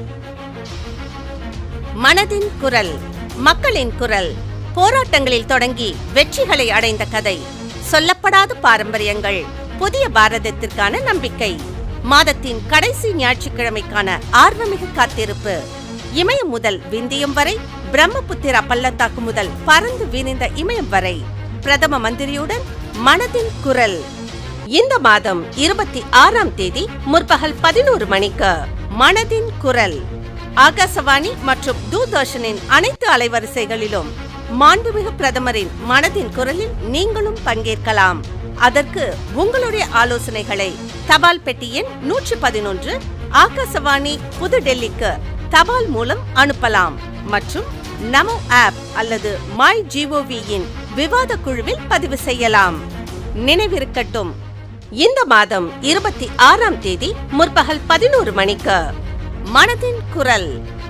மனதின் குரல் மக்களின் குரல் போராட்டங்களில் தொடங்கி வெற்றிகளை அடைந்த கதை சொல்லப்படாத பாரம்பரியங்கள் புதிய பாரதத்திற்கான நம்பிக்கை மாதத்தின் கடைசி ஞாயிற்றுக்கிழமைக்கான ஆர்வமிகு காத்திருப்பு இமயம் முதல் விந்தியம் வரை பிரம்மபுத்திரா பள்ளத்தாக்கு முதல் பறந்து விரிந்த இமயம் வரை பிரதம மந்திரியுடன் மனதின் குரல் இந்த மாதம் இருபத்தி ஆறாம் தேதி முற்பகல் பதினோரு மணிக்கு மனதின் குரல் ஆகாசவாணி மற்றும் தூர்தர்ஷனின் அனைத்து அலைவரிசைகளிலும் மாண்புமிகு பிரதமரின் மனதின் குரலில் நீங்களும் பங்கேற்கலாம் அதற்கு உங்களுடைய ஆலோசனைகளை தபால் பெட்டி எண் நூற்றி பதினொன்று ஆகாசவாணி புதுடெல்லிக்கு தபால் மூலம் அனுப்பலாம் மற்றும் நமோ ஆப் அல்லது மை ஜிஓவியின் விவாத குழுவில் பதிவு செய்யலாம் நினைவிருக்கட்டும் இந்த மாதம் இருபத்தி ஆறாம் தேதி முற்பகல் பதினோரு மணிக்கு மனதின் குரல்